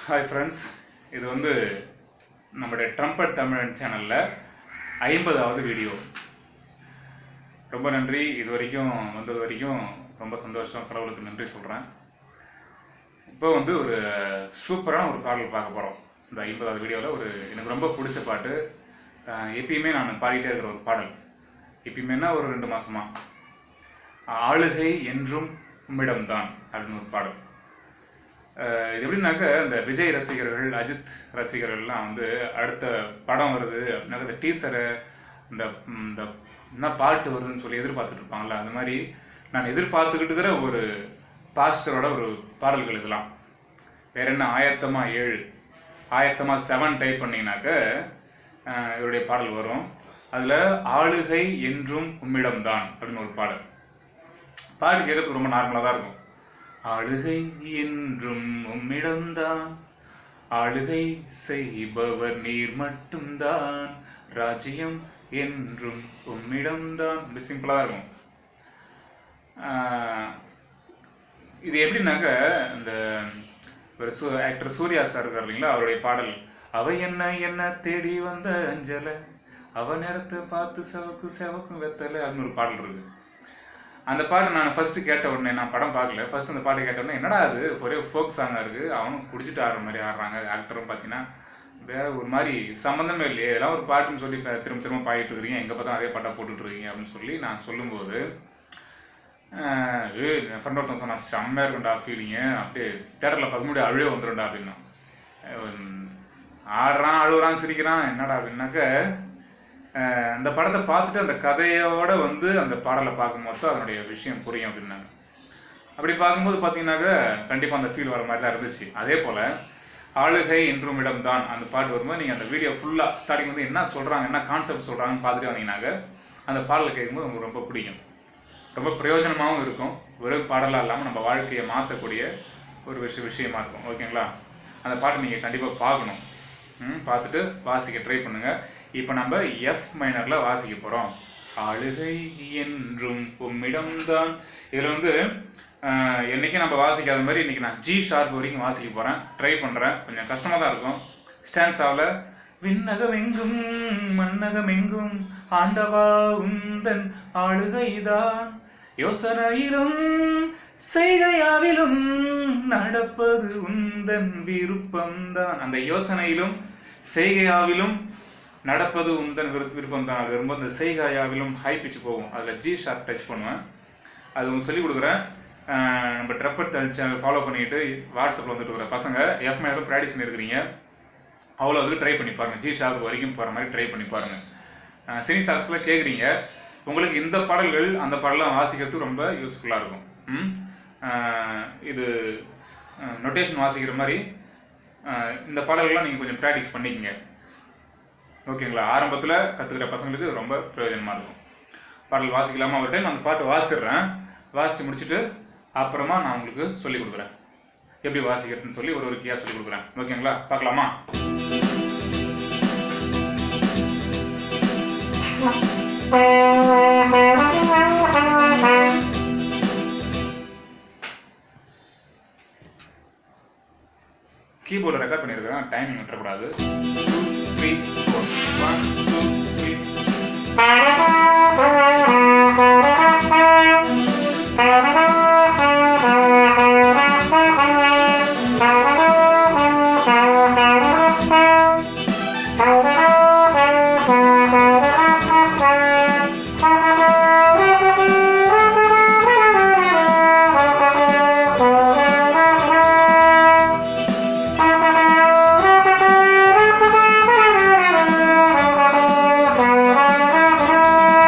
Hi friends இது வந்து நம்முடைய ட்ரம்பட் தமிழன் சேனலில் ஐம்பதாவது வீடியோ ரொம்ப நன்றி இது வரைக்கும் வந்தது வரைக்கும் ரொம்ப சந்தோஷம் கடவுளுக்கு நன்றி சொல்கிறேன் இப்போ வந்து ஒரு சூப்பரான ஒரு பாடல் பார்க்க போகிறோம் இந்த ஐம்பதாவது வீடியோவில் ஒரு எனக்கு ரொம்ப பிடிச்ச பாட்டு அஹ், எப்பயுமே நான் பாடிட்டே இருக்கிற ஒரு பாடல் எப்பயுமேனா ஒரு ரெண்டு மாசமா ஆளுகை என்றும் உம்மிடம்தான் அப்படின்னு ஒரு பாடல் அஹ் இது எப்படின்னாக்க இந்த விஜய் ரசிகர்கள் அஜித் ரசிகர்கள்லாம் வந்து அடுத்த படம் வருது அப்படின்னாக்க இந்த டீசரு இந்த ம், இந்த என்ன பாட்டு வருதுன்னு சொல்லி எதிர்பார்த்துட்டு இருப்பாங்கல்ல அந்த மாதிரி நான் எதிர்பார்த்துக்கிட்டு இருக்கிற ஒரு பாஸ்டரோட ஒரு பாடல்கள் இதெல்லாம் வேற என்ன ஆயத்தமா ஏழு ஆயத்தமா செவன் டைப் பண்ணீங்கன்னாக்க அஹ், இவருடைய பாடல் வரும் அதில் ஆளுகை என்றும் உம்மிடம்தான் அப்படின்னு ஒரு பாடல் பாட்டு கேட்கறதுக்கு ரொம்ப நார்மலாக தான் இருக்கும் ஆளுகை என்றும் உம்மிடம்தான் ஆளுகை செய்பவர் நீர் மட்டும்தான் ராஜ்யம் என்றும் உம்மிடம்தான் இப்படி சிம்பிளாக இருக்கும் ஆஹ் இது எப்படின்னாக்க இந்த ஒரு சூ ஆக்டர் சூர்யா சார் இருக்கார் இல்லைங்களா அவருடைய பாடல் அவ என்ன என்ன தேடி வந்த அஞ்சலை அவ நேரத்தை பார்த்து செவக்கு செவக்கும் வெத்தலை அப்படின்னு ஒரு பாடல் இருக்கு அந்த பாட்டு நான் ஃபர்ஸ்ட் கேட்ட உடனே நான் படம் பார்க்கல ஃபர்ஸ்ட் அந்த பாட்டு கேட்ட உடனே என்னடா அது ஒரே ஃபோக் சாங்காக இருக்கு அவனும் குடிச்சிட்டு ஆடுற மாதிரி ஆடுறாங்க ஆக்டரும் பார்த்தீங்கன்னா வேற ஒரு மாதிரி சம்மந்தமே இல்லையே இதெல்லாம் ஒரு பாட்டுன்னு சொல்லி இப்ப திரும்ப திரும்ப பாடிட்டு இருக்கிறீங்க எங்கே பார்த்தா அதே பாட்டை போட்டுட்டு இருக்கீங்க அப்படின்னு சொல்லி நான் சொல்லும்போது ஆஹ், ஏய் என் ஃப்ரெண்ட் ஒருத்தன் சொன்னான் செம்மையாக இருக்கும்டா ஃபீலிங்கு அப்படியே தேட்டரில் பார்க்க முடியாது அழுவே வந்துடும்டா அப்படின்னா உம், ஆடுறான் அழுகுறான் சிரிக்கிறான் என்னடா அப்படின்னாக்க ஆஹ், அந்த படத்தை பார்த்துட்டு அந்த கதையோட வந்து அந்த பாடலை பார்க்கும்போது தான் அதனுடைய விஷயம் புரியும் அப்படின்னாங்க அப்படி பார்க்கும்போது பார்த்தீங்கன்னாக்க கண்டிப்பாக அந்த ஃபீல் வர மாதிரி தான் இருந்துச்சு அதே போல் ஆளுகை என்றும் இடம்தான் அந்த பாட்டு வரும்போது நீங்கள் அந்த வீடியோ ஃபுல்லாக ஸ்டார்டிங் வந்து என்ன சொல்கிறாங்க என்ன கான்செப்ட் சொல்கிறாங்கன்னு பார்த்துட்டு வந்தீங்கன்னாக்க அந்த பாடலை கேட்கும்போது உங்களுக்கு ரொம்ப பிடிக்கும் ரொம்ப பிரயோஜனமாகவும் இருக்கும் வெறும் பாடலாக இல்லாமல் நம்ம வாழ்க்கையை மாற்றக்கூடிய ஒரு விஷய விஷயமா இருக்கும் ஓகேங்களா அந்த பாட்டை நீங்கள் கண்டிப்பாக பார்க்கணும் ம், பார்த்துட்டு வாசிக்க ட்ரை பண்ணுங்க இப்போ நம்ம எஃப் மைனரில் வாசிக்க போகிறோம் ஆளுகை என்றும் உம்மிடம்தான் இதில் வந்து ஆஹ், என்னைக்கும் நம்ம வாசிக்காத மாதிரி இன்னைக்கு நான் ஜி ஷார்ப் வரைக்கும் வாசிக்க போகிறேன் ட்ரை பண்ணுறேன் கொஞ்சம் கஷ்டமாக தான் இருக்கும் ஸ்டான்ஸாவில் விண்ணகமெங்கும் மண்ணகமெங்கும் ஆண்டவா உந்தன் ஆளுகைதான் யோசனையிலும் செய்கையாவிலும் நடப்பது உந்தன் விருப்பம்தான் அந்த யோசனையிலும் செய்கையாவிலும் நடப்பது உந்தன் விரு விருப்பம்தான் அது ரொம்ப இந்த செய்கையாவிலும் ஹை பிச் போகும் அதில் ஜி ஷார்ப் டச் பண்ணுவேன் அது உங்களுக்கு சொல்லிக் கொடுக்குறேன் ஆஹ் நம்ம ட்ரப்பட் சேனல் ஃபாலோ பண்ணிட்டு வாட்ஸ்அப்பில் வந்துட்டு இருக்கிற பசங்க எஃப் மேலும் ப்ராக்டிஸ் பண்ணியிருக்கிறீங்க அவ்வளோ அதுக்கு ட்ரை பண்ணி பாருங்க ஜி ஷாப் வரைக்கும் போகிற மாதிரி ட்ரை பண்ணி பாருங்க அஹ் சினி சாக்ஸில் கேட்குறீங்க உங்களுக்கு இந்த பாடல்கள் அந்த பாடலாம் வாசிக்கிறதுக்கு ரொம்ப யூஸ்ஃபுல்லாக இருக்கும் ம்? அஹ் இது நொட்டேஷன் வாசிக்கிற மாதிரி அஹ் இந்த பாடல்கள்லாம் நீங்கள் கொஞ்சம் ப்ராக்டிஸ் பண்ணிக்கங்க ஓகேங்களா ஆரம்பத்தில் கற்றுக்கிற பசங்களுக்கு ரொம்ப பிரயோஜனமாக இருக்கும் பாடல் வாசிக்கலாமா ஒரு டைம் அந்த பாட்டு வாசிச்சிடுறேன் வாசித்து முடிச்சுட்டு அப்புறமா நான் உங்களுக்கு சொல்லி கொடுக்குறேன் எப்படி வாசிக்கிறதுன்னு சொல்லி ஒரு ஒரு கீயா சொல்லி கொடுக்குறேன் ஓகேங்களா பார்க்கலாமா கீபோர்டில் ரெக்கார்ட் பண்ணியிருக்கேன் டைமிங் விட்டுறக்கூடாது three four one two three Thank you.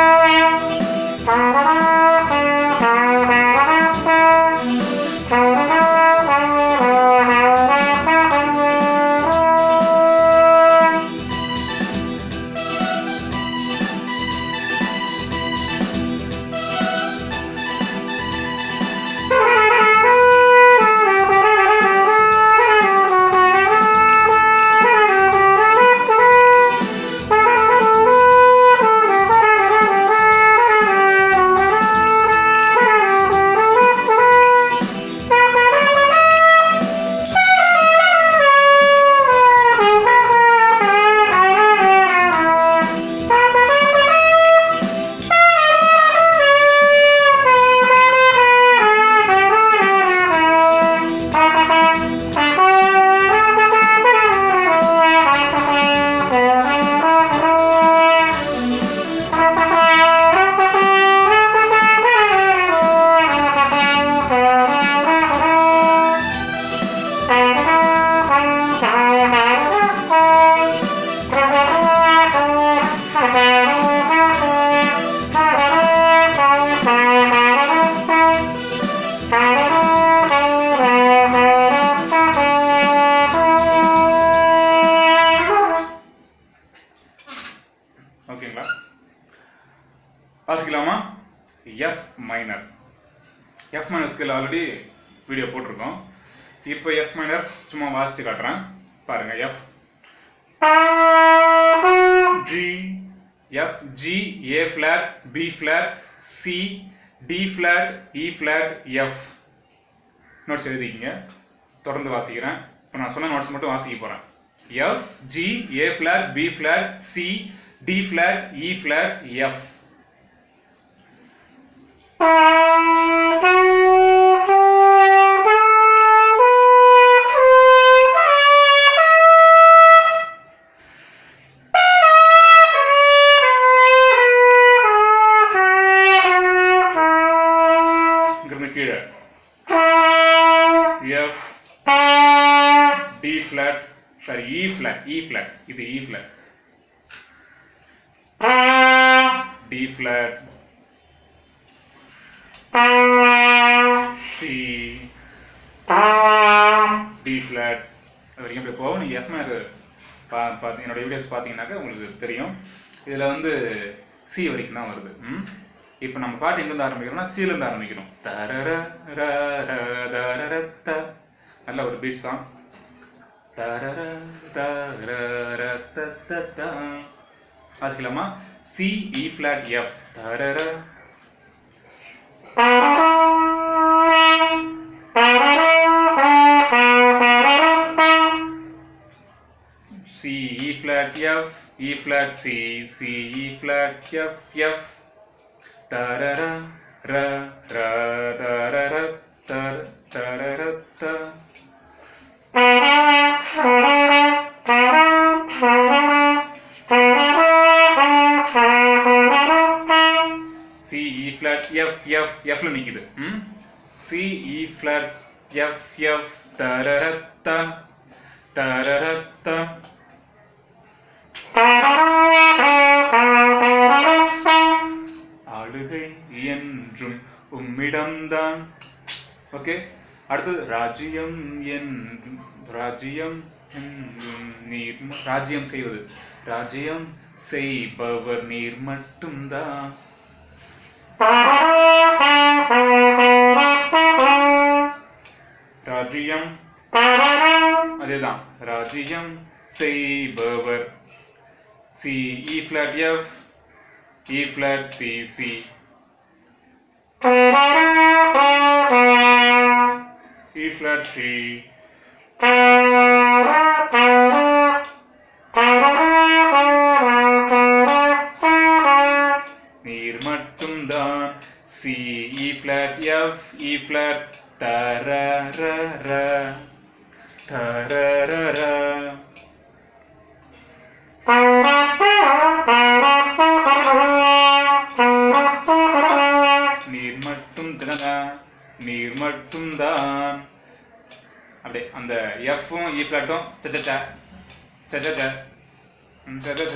F minor F minor scale already video போட்டிருக்கோம் இப்போ எஃப் மைனர் சும்மா வாசிச்சு காட்டுறேன் பாருங்க F G F G A flat B flat C D flat E flat F notes எழுதிக்கிங்க தொடர்ந்து வாசிக்கிறேன் இப்போ நான் சொன்ன நோட்ஸ் மட்டும் வாசிக்க போகிறேன் F G A flat B flat C D flat E flat F இங்கிருந்து கீழே எஃப் டி ஃபிளாட் சாரி இ ஃபிளாட் இ ஃபிளாட் இது E flat D flat C D flat அது வரைக்கும் இப்படி போகும் நீங்கள் எஃப் மேர் பா பார்த்து என்னோட வீடியோஸ் பார்த்தீங்கன்னாக்கா உங்களுக்கு தெரியும் இதில் வந்து சி வரைக்கும் தான் வருது ம் இப்போ நம்ம பாட்டு எங்கேருந்து ஆரம்பிக்கிறோம்னா சிலேருந்து ஆரம்பிக்கிறோம் தரர ர ர தரர த நல்ல ஒரு பீட் சாங் தரர தர ர த த த வாசிக்கலாமா சி இ ஃபிளாட் எஃப் தரர C E flat F E flat C C E flat F F tarara ra ra tarara tar tarara ta C E flat F F F ல நிக்குது ம் C E flat F F tarara ta tarara ta ஆளுகை என்றும் உம்மிடம்தான் okay அடுத்தது ராஜ்யம் என்றும் ராஜ்யம் என்றும் நீர் ம- ராஜ்யம் செய்வது ராஜ்யம் செய்பவர் நீர் மட்டும்தான் ராஜ்யம் அதேதான் ராஜ்யம் செய்பவர் C E flat F E flat C C E flat C நீர் மட்டும்தான் C E flat F E flat தரர தரர நீர் மட்டும் தினதா நீர் மட்டும் தான் அப்படியே அந்த எஃப்பும் இ ஃபிளாட்டும் சச்சச்ச சச்சச்ச சச்சச்ச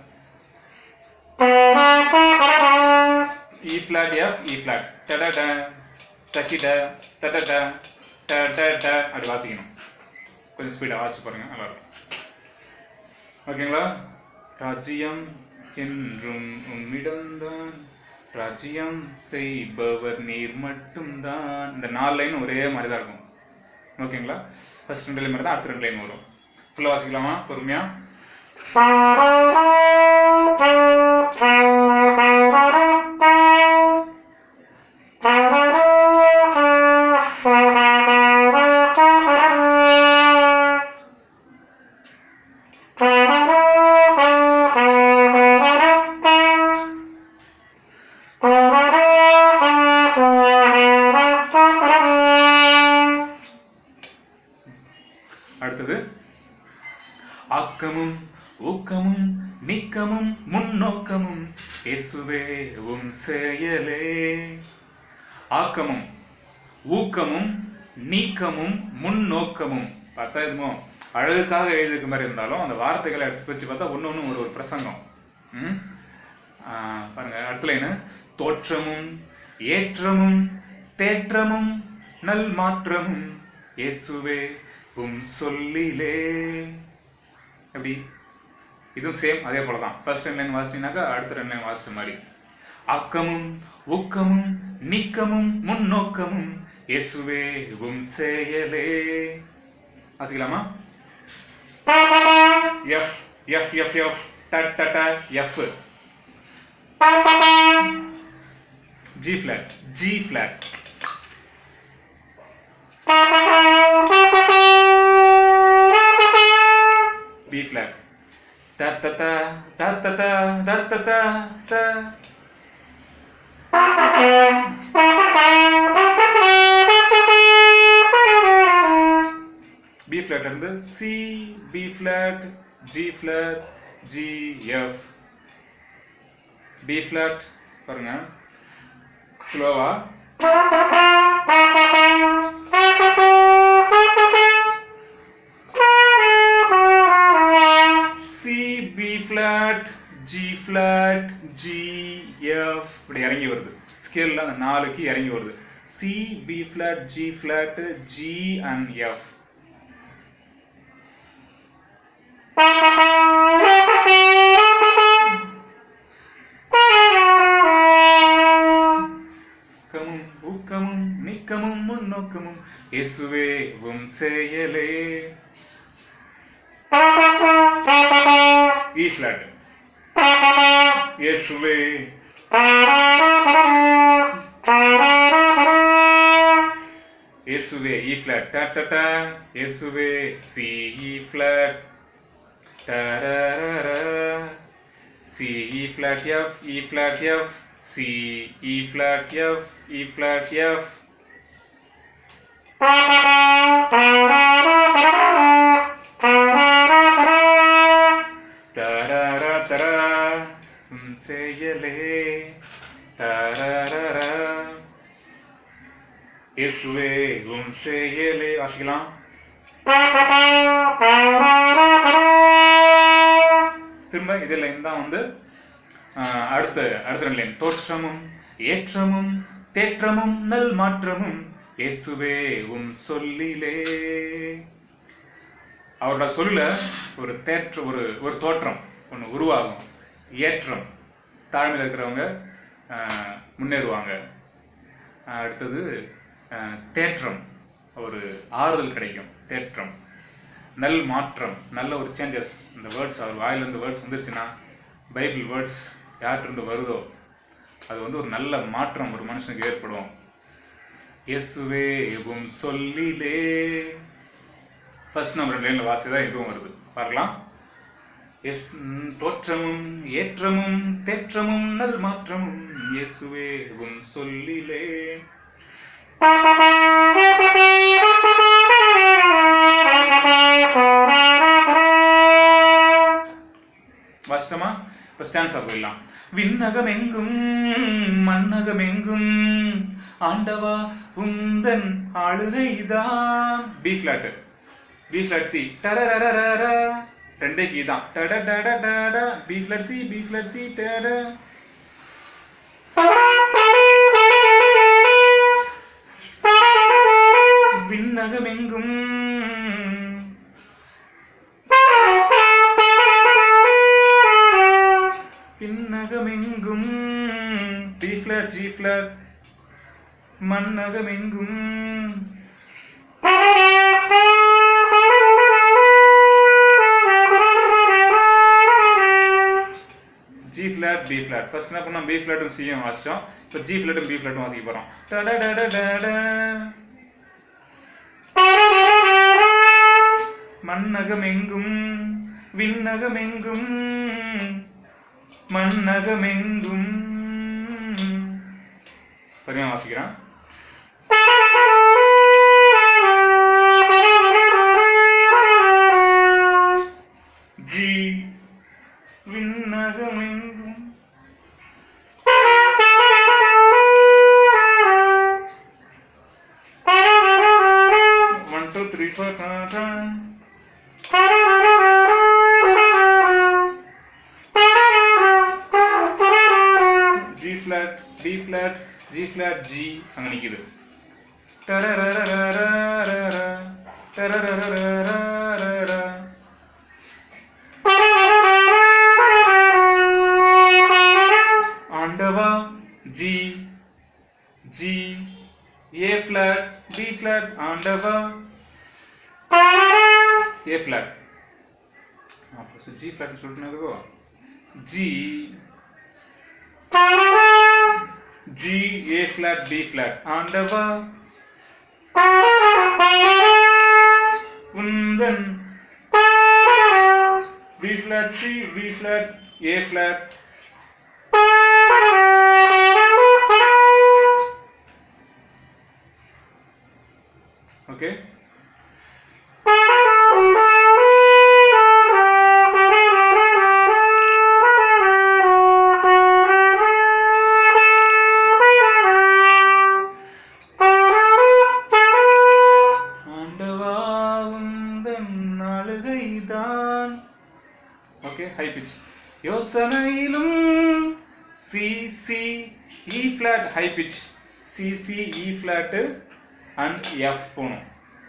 E flat F E flat டடட தக்கிட தடட ட ட ட அப்படி வாசிக்கணும் கொஞ்சம் ஸ்பீடாக வாசிச்சு பாருங்க நல்லா இருக்கும் ஓகேங்களா ராஜ்யம் என்றும் உம்மிடம்தான் ராஜ்யம் செய்பவர் நீர் மட்டும்தான் இந்த நாலு லைன் ஒரே மாதிரி தான் இருக்கும் ஓகேங்களா ஃபர்ஸ்ட் ரெண்டு லைன் மாதிரி தான் அடுத்த ரெண்டு லைன் வரும் ஃபுல்லாக வாசிக்கலாமா பொறுமையா அடுத்தது ஆக்கமும் ஊக்கமும் நீக்கமும் முன்னோக்கமும் இயேசுவே உம் செயலே ஆக்கமும் ஊக்கமும் நீக்கமும் முன்னோக்கமும் பார்த்தா எதுமோ அழகுக்காக எழுதியிருக்க மாதிரி இருந்தாலும் அந்த வார்த்தைகளை எடுத்து வச்சு பார்த்தா ஒன்று ஒன்று ஒரு ஒரு பிரசங்கம் ம்? ஆ, பாருங்க அடுத்த லைனு தோற்றமும் ஏற்றமும் தேற்றமும் நல் மாற்றமும் இயேசுவே உம் சொல்லிலே எப்படி இதுவும் சேம் அதே போல தான் ஃபர்ஸ்ட் ரெண்டு லைன் வாசிச்சீங்கன்னாக்கா அடுத்த ரெண்டு லைன் வாசிச்ச மாதிரி ஆக்கமும் ஊக்கமும் நீக்கமும் முன்னோக்கமும் இயேசுவே உம் செயலே வாசிக்கலாமா எஃப் எஃப் எஃப் எஃப் ட ட ட F G flat G flat B flat த த த த த த த த த த பி ஃபிளாட் இருந்து C B flat G flat G F B flat பாருங்க ஸ்லோவா C B flat G flat G F இப்படி இறங்கி வருது ஸ்கேலில் அந்த நாலுக்கு இறங்கி வருது C B flat G flat G and F கமும் ஊக்கமும் நீக்கமும் முன்னோக்கமும் இயேசுவே உம் செயலே இ ஃபிளாட் இயேசுவே இயேசுவே இ ஃபிளாட் ட ட ட இயேசுவே சி இ ஃபிளாட் தரரர C E flat F E flat F C E flat F E flat F தரர தர உம் செயலே தரரர இயேசுவே உம் செயலே வாசிக்கலாம் திரும்ப இதில் தான் வந்து ஆஹ், அடுத்த அடுத்த நிலையம் தோற்றமும் ஏற்றமும் தேற்றமும் நல் மாற்றமும் இயேசுவே உம் சொல்லிலே அவரோட சொல்ல ஒரு தேற்ற ஒரு ஒரு தோற்றம் ஒன்று உருவாகும் ஏற்றம் தாழ்மையில் இருக்கிறவங்க ஆஹ், முன்னேறுவாங்க ஆஹ், அடுத்தது ஆஹ், தேற்றம் ஒரு ஆறுதல் கிடைக்கும் தேற்றம் நல் மாற்றம் நல்ல ஒரு சேஞ்சஸ் இந்த வேர்ட்ஸ் அவர் வாயிலிருந்து வேர்ட்ஸ் வந்துருச்சுன்னா பைபிள் வேர்ட்ஸ் யார்கிட்ட வருதோ அது வந்து ஒரு நல்ல மாற்றம் ஒரு மனுஷனுக்கு ஏற்படும் இயேசுவே எவும் சொல்லிலே ஃபர்ஸ்ட் நம்பர் லைனில் வாசி தான் இதுவும் வருது பார்க்கலாம் எஸ் ம், தோற்றமும் ஏற்றமும் தேற்றமும் நல் மாற்றமும் இயேசுவே உம் சொல்லிலே வாசிட்டோமா இப்போ ஸ்டான்ஸா போயிடலாம் விண்ணகம் எங்கும் மண்ணகம் எங்கும் ஆண்டவா உந்தன் ஆளுகைதான் B flat B flat C டரரரரர ரெண்டே கீ தான் டட டட டட B flat C B flat C டட விண்ணகம் எங்கும் விண்ணகம் எங்கும் பி ஃபிளாட் ஜி ஃபிளாட் மண்ணகம் எங்கும் G flat B flat first என்ன பண்ணோம் பி ஃபிளாட்டும் சியும் வாசிச்சோம் இப்போ ஜி ஃபிளாட்டும் பி ஃபிளாட்டும் வாசிக்க போகிறோம் டடடடடட மண்ணகம் எங்கும் விண்ணகம் எங்கும் மண்ணகம் எங்கும் சரியா வாசிக்கிறேன் ஜி விண்ணகம் எங்கும் one two three four G flat B flat G flat G அங்க நிக்குது டரரரரரரர, டரரரரரரர. ஆண்டவா ஜி ஆண்டவா A flat first G flat சொல்லிட்டுனதுக்கோ G G A flat B flat ஆண்டவா உந்தன் B flat C B flat A flat okay ஆண்டவா உந்தன் அழுகைதான் ஓகே ஹை பிச் யோசனையிலும் C C E flat high pitch C C E flat and F போகணும்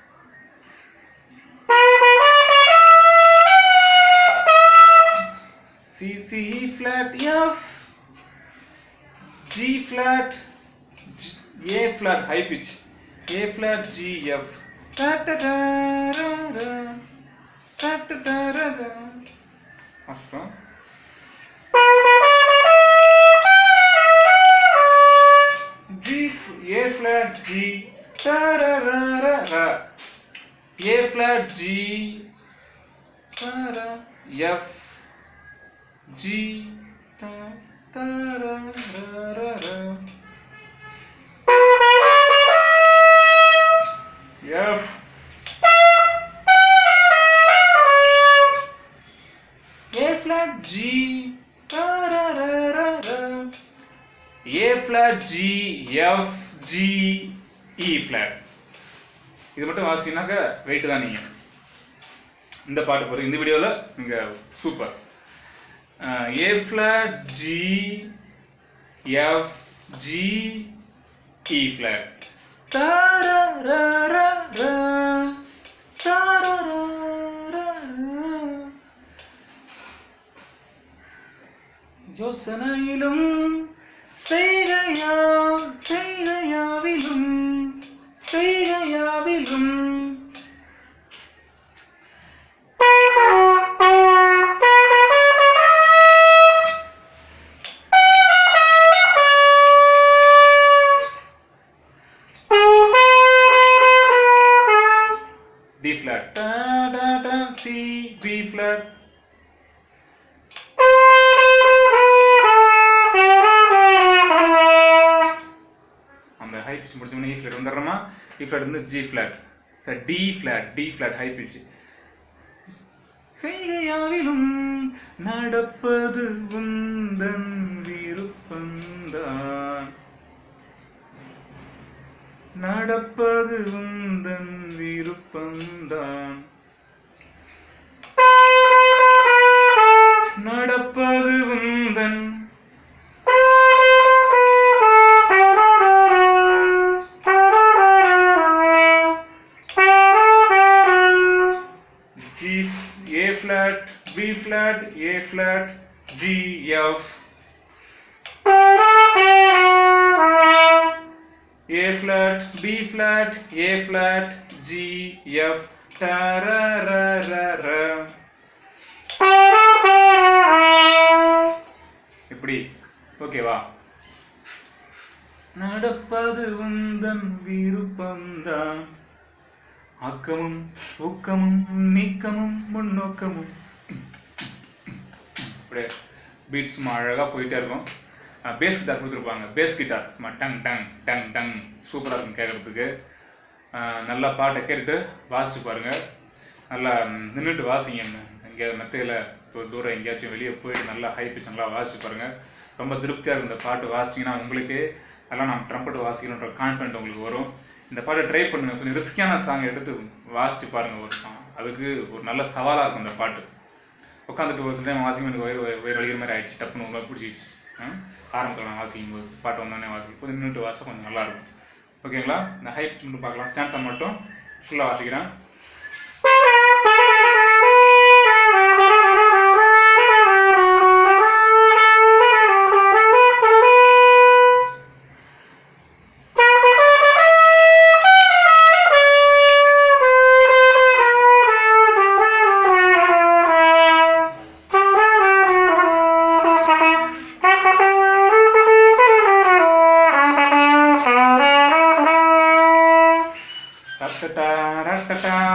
C C E flat F G flat A flat high pitch A flat G F அப்புறம் G A flat G ta ra ra ra ra A flat G ta ra F G ta ta ra ra ra ra F A flat G ta ra ra ra ra A flat G F G E flat இது மட்டும் வாசிங்கனாக்க wait தான் நீங்கள் இந்த பாட்டு போகிற இந்த வீடியோவில் நீங்கள் super A flat G F G E flat யோசனையிலும் செய்கையா செய்கையாவிலும் செய்கையாவிலும் டி ஃபிளாட் டா டா டா சி பி ஃபிளாட் அந்த ஹை பிச் முடிச்சோம்னா இ ஃபிளாட் வந்துடுறோமா இ ஃபிளாட் வந்து G flat D flat D flat high pitch செய்கையாவிலும் நடப்பது உந்தன் விருப்பந்தான் நடப்பது உந்தன் விருப்பந்தான் நடப்பது உந்தன் G A flat B flat A flat G F A flat B flat A flat G F ta ra ra ra ra இப்படி ஓகேவா நடப்பது உந்தன் விருப்பம்தான் ஆக்கமும் ஊக்கமும் நீக்கமும் முன்னோக்கமும் அப்படியே பீட் சும்மா அழகாக போயிட்டே இருக்கும் பேஸ் கிட்டார் கொடுத்துருப்பாங்க பேஸ் கிட்டார் சும்மா டங் டங் டங் டங் சூப்பராக இருக்கும் கேட்குறதுக்கு நல்லா பாட்டை கேட்டுட்டு வாசிச்சு பாருங்கள் நல்லா நின்றுட்டு வாசிங்க இங்கே மெத்தையில் தூரம் எங்கேயாச்சும் வெளியே போயிட்டு நல்லா ஹை பிச் நல்லா வாசிச்சு பாருங்கள் ரொம்ப திருப்தியாக இருக்கும் இந்த பாட்டு வாசிச்சிங்கன்னா உங்களுக்கு அதெல்லாம் நான் ட்ரம்பட் வாசிக்கணுன்ற கான்ஃபிடென்ட் உங்களுக்கு வரும் இந்த பாட்டை ட்ரை பண்ணுங்க கொஞ்சம் ரிஸ்கியான சாங் எடுத்து வாசிச்சு பாருங்க ஒரு song. அதுக்கு ஒரு நல்ல சவாலாக இருக்கும் இந்த பாட்டு உட்காந்துட்டு ஒரு டைம் வாசிக்கும் எனக்கு வயிறு வயிறு வலிக்கிற மாதிரி ஆயிடுச்சு டப்புன்னு உங்களுக்கு பிடிச்சிச்சு ஆரம்பத்தில் நான் வாசிக்கும் போது பாட்டு வந்தோடனே வாசிக்கும் போது நின்றுட்டு வாசம் கொஞ்சம் நல்லா இருக்கும் ஓகேங்களா இந்த ஹைப் மட்டும் பார்க்கலாம் ஸ்டான்ஸை மட்டும் ஃபுல்லாக வாசிக்கிறேன்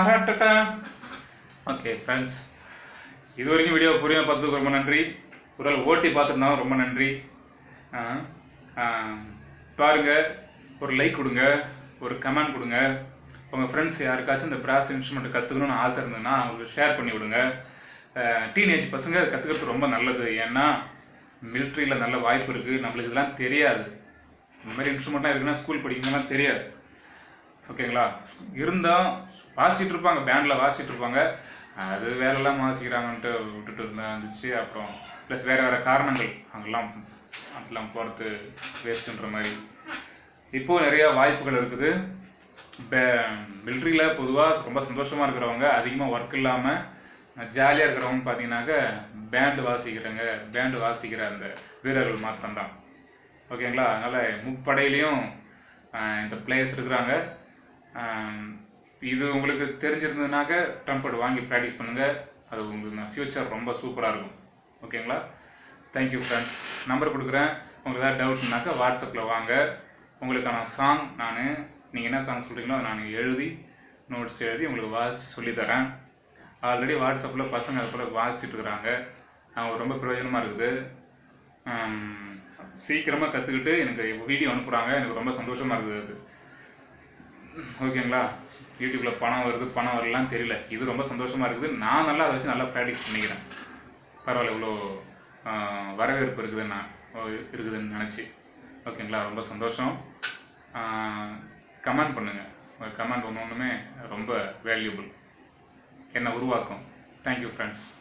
டஹடடா ஓகே ஃப்ரெண்ட்ஸ் இது வரைக்கும் வீடியோ புரியாம பார்த்ததுக்கு ரொம்ப நன்றி ஒரு ஆள் ஓட்டி பார்த்துருந்தாலும் ரொம்ப நன்றி ஆ, ஆ, பாருங்க ஒரு லைக் கொடுங்க ஒரு கமெண்ட் கொடுங்க உங்கள் ஃப்ரெண்ட்ஸ் யாருக்காச்சும் இந்த பிராஸ் இன்ஸ்ட்ருமெண்ட் கற்றுக்கணும்னு ஆசை இருந்ததுன்னா அவங்களுக்கு ஷேர் பண்ணி விடுங்க டீனேஜ் பசங்க அது கற்றுக்கிறது ரொம்ப நல்லது ஏன்னா மிலிட்ரியில் நல்ல வாய்ப்பு இருக்குது நம்மளுக்கு இதெல்லாம் தெரியாது இந்த மாதிரி இன்ஸ்ட்ருமெண்ட்லாம் இருக்குன்னா ஸ்கூல் படிக்கணும்லாம் தெரியாது ஓகேங்களா இருந்தால் வாசிட்டு இருப்பாங்க பேண்டில் வாசிட்டு இருப்பாங்க அது வேலைலாம் வாசிக்கிறாங்கன்ட்டு விட்டுட்டு இருந்தா இருந்துச்சு அப்புறம் ப்ளஸ் வேறு வேறு காரணங்கள் அங்கெல்லாம் அங்கெல்லாம் போகிறது வேஸ்ட்டுன்ற மாதிரி இப்போது நிறையா வாய்ப்புகள் இருக்குது இப்போ மிலிட்ரியில் பொதுவாக ரொம்ப சந்தோஷமாக இருக்கிறவங்க அதிகமாக ஒர்க் இல்லாமல் ஜாலியாக இருக்கிறவங்க பார்த்தீங்கன்னாக்க பேண்டு வாசிக்கிறவங்க பேண்டு வாசிக்கிற அந்த வீரர்கள் மாத்திரம்தான் ஓகேங்களா அதனால் முப்படையிலையும் ஆஹ், இந்த பிளேயர்ஸ் இருக்கிறாங்க ஆஹ், இது உங்களுக்கு தெரிஞ்சிருந்ததுனாக்க ட்ரம்பட் வாங்கி ப்ராக்டிஸ் பண்ணுங்கள் அது உங்களுக்கு ஃப்யூச்சர் ரொம்ப சூப்பராக இருக்கும் ஓகேங்களா தேங்க்யூ ஃப்ரெண்ட்ஸ் நம்பர் கொடுக்குறேன் உங்களுக்கு ஏதாவது டவுட்னாக்கா வாட்ஸ்அப்பில் வாங்க உங்களுக்கான சாங் நான் நீங்கள் என்ன சாங் சொல்கிறீங்களோ அதை நான் எழுதி நோட்ஸ் எழுதி உங்களுக்கு வாசித்து சொல்லித்தரேன் ஆல்ரெடி வாட்ஸ்அப்பில் பசங்க அது போல் வாசிச்சுட்டு இருக்கிறாங்க அவங்க ரொம்ப பிரயோஜனமாக இருக்குது சீக்கிரமாக கற்றுக்கிட்டு எனக்கு வீடியோ அனுப்புகிறாங்க எனக்கு ரொம்ப சந்தோஷமாக இருக்குது அது ஓகேங்களா யூடியூப்பில் பணம் வருது பணம் வரலாம் தெரியல இது ரொம்ப சந்தோஷமாக இருக்குது நான் நல்லா அதை வச்சு நல்லா ப்ராக்டிஸ் பண்ணிக்கிறேன் பரவாயில்ல இவ்வளோ ஆஹ், வரவேற்பு இருக்குதுன்னு நான் இருக்குதுன்னு நினச்சி ஓகேங்களா ரொம்ப சந்தோஷம் கமெண்ட் பண்ணுங்கள் கமெண்ட் ஒன்று ஒன்றுமே ரொம்ப வேல்யூபிள் என்னை உருவாக்கும் தேங்க்யூ ஃப்ரெண்ட்ஸ்